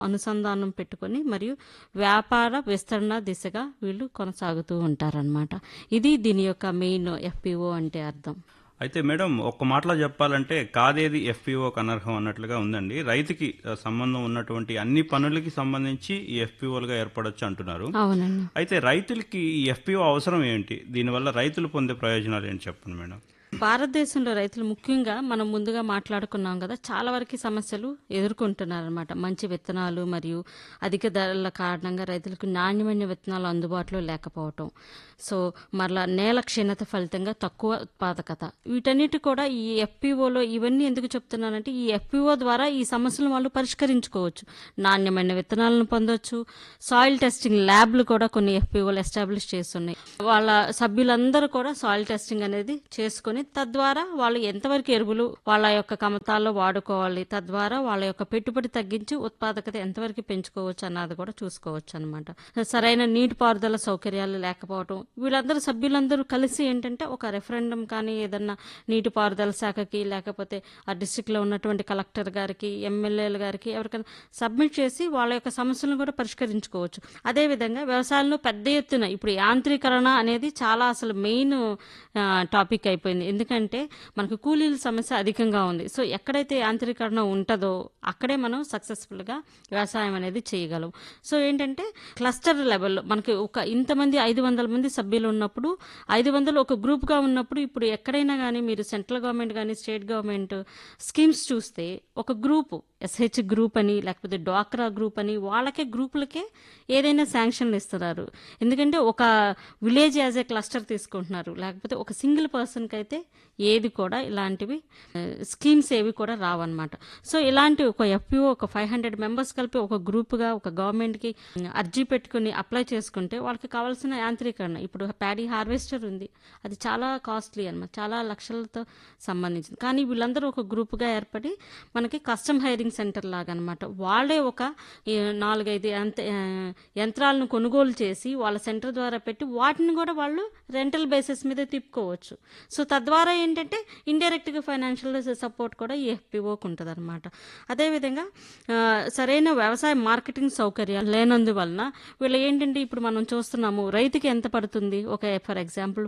అనుసంధానం పెట్టుకొని మరియు వ్యాపార విస్తరణ దిశగా వీళ్ళు కొనసాగుతూ ఉంటారనమాట ఇది దీని యొక్క మెయిన్ ఎఫ్పిఓ అంటే అర్థం అయితే మేడం ఒక్క మాటలో చెప్పాలంటే కాదేది ఎఫ్పిఓకి అనర్హం అన్నట్లుగా ఉందండి రైతుకి ఆ, సంబంధం ఉన్నటువంటి అన్ని పనులకి సంబంధించి ఈ ఎఫ్పిఓలుగా ఏర్పడొచ్చు అంటున్నారు అవునండి అయితే రైతులకి ఈ ఎఫ్పిఓ అవసరం ఏంటి దీనివల్ల రైతులు పొందే ప్రయోజనాలు ఏంటి చెప్పండి మేడం భారతదేశంలో రైతులు ముఖ్యంగా మనం ముందుగా మాట్లాడుకున్నాం కదా చాలా వరకు సమస్యలు ఎదుర్కొంటున్నారనమాట మంచి విత్తనాలు మరియు అధిక ధరల కారణంగా రైతులకు నాణ్యమైన విత్తనాలు అందుబాటులో లేకపోవటం సో మరలా నేల క్షీణత ఫలితంగా తక్కువ ఉత్పాదకత వీటన్నిటి కూడా ఈ ఎఫ్పిఓలో ఇవన్నీ ఎందుకు చెప్తున్నానంటే ఈ ఎఫ్పిఓ ద్వారా ఈ సమస్యలను వాళ్ళు పరిష్కరించుకోవచ్చు నాణ్యమైన విత్తనాలను పొందొచ్చు సాయిల్ టెస్టింగ్ ల్యాబ్లు కూడా కొన్ని ఎఫ్పిఓలు ఎస్టాబ్లిష్ చేస్తున్నాయి వాళ్ళ సభ్యులందరూ కూడా సాయిల్ టెస్టింగ్ అనేది చేసుకొని తద్వారా వాళ్ళు ఎంతవరకు ఎరువులు వాళ్ళ యొక్క కమతాల్లో వాడుకోవాలి తద్వారా వాళ్ళ యొక్క పెట్టుబడి తగ్గించి ఉత్పాదకత ఎంతవరకు పెంచుకోవచ్చు అన్నది కూడా చూసుకోవచ్చు అనమాట సరైన నీటిపారుదల సౌకర్యాలు లేకపోవడం వీళ్ళందరూ సభ్యులందరూ కలిసి ఏంటంటే ఒక రెఫరెండం కానీ ఏదన్నా నీటిపారుదల శాఖకి లేకపోతే ఆ డిస్టిక్ లో ఉన్నటువంటి కలెక్టర్ గారికి ఎమ్మెల్యేల గారికి ఎవరికైనా సబ్మిట్ చేసి వాళ్ళ యొక్క సమస్యలను కూడా పరిష్కరించుకోవచ్చు అదేవిధంగా వ్యవసాయంలో పెద్ద ఎత్తున ఇప్పుడు యాంత్రీకరణ అనేది చాలా అసలు మెయిన్ టాపిక్ అయిపోయింది ఎందుకంటే మనకు కూలీల సమస్య అధికంగా ఉంది సో ఎక్కడైతే యాంత్రీకరణ ఉంటుందో అక్కడే మనం సక్సెస్ఫుల్గా వ్యవసాయం అనేది చేయగలం సో ఏంటంటే క్లస్టర్ లెవెల్లో మనకి ఒక ఇంతమంది ఐదు వందల మంది సభ్యులు ఉన్నప్పుడు ఐదు వందలు ఒక గ్రూప్గా ఉన్నప్పుడు ఇప్పుడు ఎక్కడైనా కానీ మీరు సెంట్రల్ గవర్నమెంట్ కానీ స్టేట్ గవర్నమెంట్ స్కీమ్స్ చూస్తే ఒక గ్రూపు ఎస్హెచ్ గ్రూప్ అని లేకపోతే డ్వాక్రా గ్రూప్ అని వాళ్ళకే గ్రూపులకే ఏదైనా శాంక్షన్లు ఇస్తున్నారు ఎందుకంటే ఒక విలేజ్ యాజ్ ఏ క్లస్టర్ తీసుకుంటున్నారు లేకపోతే ఒక సింగిల్ పర్సన్కి అయితే ఏది కూడా ఇలాంటివి స్కీమ్స్ ఏవి కూడా రావన్నమాట సో ఇలాంటి ఒక ఎఫ్పిఓ ఒక ఫైవ్ హండ్రెడ్ మెంబర్స్ కలిపి ఒక గ్రూప్గా ఒక గవర్నమెంట్కి అర్జీ పెట్టుకుని అప్లై చేసుకుంటే వాళ్ళకి కావాల్సిన యాంత్రీకరణ ఇప్పుడు ప్యాడీ హార్వెస్టర్ ఉంది అది చాలా కాస్ట్లీ అన్నమాట చాలా లక్షలతో సంబంధించింది కానీ వీళ్ళందరూ ఒక గ్రూప్గా ఏర్పడి మనకి కస్టమ్ హైరింగ్ సెంటర్ లాగా అనమాట వాళ్ళే ఒక ఈ, నాలుగైదు యంత ఆ, యంత్రాలను కొనుగోలు చేసి వాళ్ళ సెంటర్ ద్వారా పెట్టి వాటిని కూడా వాళ్ళు రెంటల్ బేసిస్ మీద తిప్పుకోవచ్చు సో తద్వారా ఏంటంటే ఇండైరెక్ట్గా ఫైనాన్షియల్ సపోర్ట్ కూడా ఈ ఎఫ్పిఓకి ఉంటుంది అనమాట అదేవిధంగా ఆ, సరైన వ్యవసాయ మార్కెటింగ్ సౌకర్యాలు లేనందువలన వీళ్ళు ఏంటంటే ఇప్పుడు మనం చూస్తున్నాము రైతుకి ఎంత పడుతుంది ఒక ఫర్ ఎగ్జాంపుల్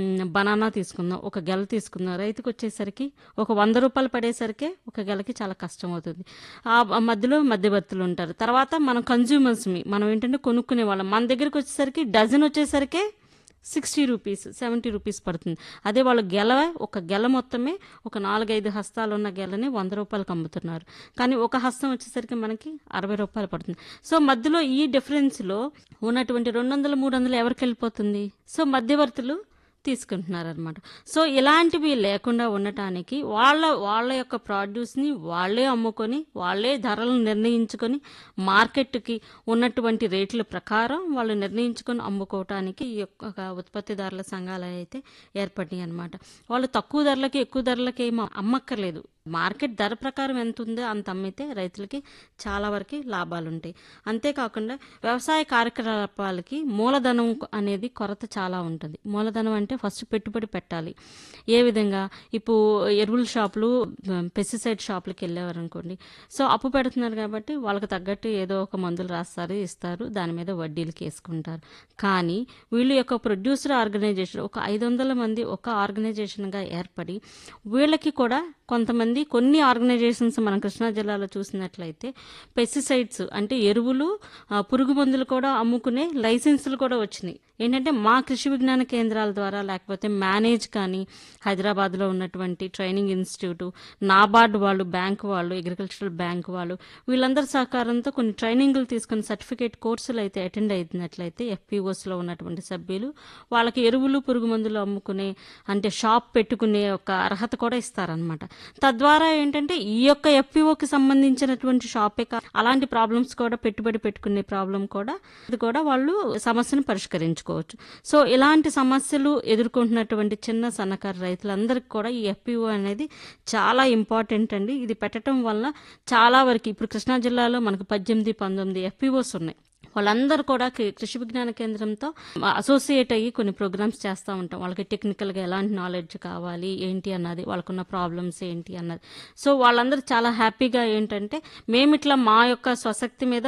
బనానా తీసుకుందాం ఒక గెల తీసుకుందాం రైతుకు వచ్చేసరికి ఒక వంద రూపాయలు పడేసరికి ఒక గెలకి చాలా కష్టం అవుతుంది ఆ మధ్యలో మధ్యవర్తులు ఉంటారు తర్వాత మనం కన్జ్యూమర్స్ మనం ఏంటంటే కొనుక్కునే వాళ్ళం మన దగ్గరికి వచ్చేసరికి డజన్ వచ్చేసరికి సిక్స్టీ రూపీస్ సెవెంటీ రూపీస్ పడుతుంది అదే వాళ్ళు గెల ఒక గెల మొత్తమే ఒక నాలుగైదు హస్తాలు ఉన్న గెలని వంద రూపాయలకు అమ్ముతున్నారు కానీ ఒక హస్తం వచ్చేసరికి మనకి అరవై రూపాయలు పడుతుంది సో మధ్యలో ఈ డిఫరెన్స్లో ఉన్నటువంటి రెండు వందలు మూడు వందలు ఎవరికి వెళ్ళిపోతుంది సో మధ్యవర్తులు తీసుకుంటున్నారనమాట సో ఇలాంటివి లేకుండా ఉండటానికి వాళ్ళ వాళ్ళ యొక్క ప్రోడ్యూస్ని వాళ్ళే అమ్ముకొని వాళ్ళే ధరలను నిర్ణయించుకొని మార్కెట్కి ఉన్నటువంటి రేట్ల ప్రకారం వాళ్ళు నిర్ణయించుకొని అమ్ముకోవటానికి ఈ యొక్క ఉత్పత్తిదారుల సంఘాలు అయితే ఏర్పడినాయి అనమాట వాళ్ళు తక్కువ ధరలకి ఎక్కువ ధరలకి ఏమో అమ్మక్కర్లేదు మార్కెట్ ధర ప్రకారం ఎంత ఉందో అంత అమ్మితే రైతులకి చాలా వరకు లాభాలు ఉంటాయి అంతేకాకుండా వ్యవసాయ కార్యకలాపాలకి మూలధనం అనేది కొరత చాలా ఉంటుంది మూలధనం అంటే ఫస్ట్ పెట్టుబడి పెట్టాలి ఏ విధంగా ఇప్పుడు ఎరువుల షాపులు పెస్టిసైడ్ షాపులకి వెళ్ళేవారు అనుకోండి సో అప్పు పెడుతున్నారు కాబట్టి వాళ్ళకి తగ్గట్టు ఏదో ఒక మందులు రాస్తారు ఇస్తారు దాని మీద వడ్డీలకి వేసుకుంటారు కానీ వీళ్ళ యొక్క ప్రొడ్యూసర్ ఆర్గనైజేషన్ ఒక ఐదు వందల మంది ఒక ఆర్గనైజేషన్గా ఏర్పడి వీళ్ళకి కూడా కొంతమంది కొన్ని ఆర్గనైజేషన్స్ మన కృష్ణా జిల్లాలో చూసినట్లయితే పెస్టిసైడ్స్ అంటే ఎరువులు ఆ, పురుగు మందులు కూడా అమ్ముకునే లైసెన్సులు కూడా వచ్చినాయి ఏంటంటే మా కృషి విజ్ఞాన కేంద్రాల ద్వారా లేకపోతే మేనేజ్ కానీ హైదరాబాద్లో ఉన్నటువంటి ట్రైనింగ్ ఇన్స్టిట్యూట్ నాబార్డ్ వాళ్ళు బ్యాంక్ వాళ్ళు అగ్రికల్చరల్ బ్యాంక్ వాళ్ళు వీళ్ళందరి సహకారంతో కొన్ని ట్రైనింగ్లు తీసుకుని సర్టిఫికేట్ కోర్సులు అయితే అటెండ్ అయినట్లయితే ఎఫ్పిఓస్లో ఉన్నటువంటి సభ్యులు వాళ్ళకి ఎరువులు పురుగు మందులు అమ్ముకునే అంటే షాప్ పెట్టుకునే ఒక అర్హత కూడా ఇస్తారనమాట తద్వారా ఏంటంటే ఈ యొక్క ఎఫ్పిఓకి సంబంధించినటువంటి షాపే కా అలాంటి ప్రాబ్లమ్స్ కూడా పెట్టుబడి పెట్టుకునే ప్రాబ్లం కూడా ఇది కూడా వాళ్ళు సమస్యను పరిష్కరించుకోవచ్చు సో ఇలాంటి సమస్యలు ఎదుర్కొంటున్నటువంటి చిన్న సన్నకారు రైతులందరికీ కూడా ఈ ఎఫ్పిఓ అనేది చాలా ఇంపార్టెంట్ అండి ఇది పెట్టడం వల్ల చాలా వరకు ఇప్పుడు కృష్ణా జిల్లాలో మనకు పద్దెనిమిది పంతొమ్మిది ఎఫ్పిఓస్ ఉన్నాయి వాళ్ళందరూ కూడా కి- కృషి విజ్ఞాన కేంద్రంతో అసోసియేట్ అయ్యి కొన్ని ప్రోగ్రామ్స్ చేస్తూ ఉంటాం వాళ్ళకి టెక్నికల్గా ఎలాంటి నాలెడ్జ్ కావాలి ఏంటి అన్నది వాళ్ళకున్న ప్రాబ్లమ్స్ ఏంటి అన్నది సో వాళ్ళందరూ చాలా హ్యాపీగా ఏంటంటే మేము ఇట్లా మా యొక్క స్వశక్తి మీద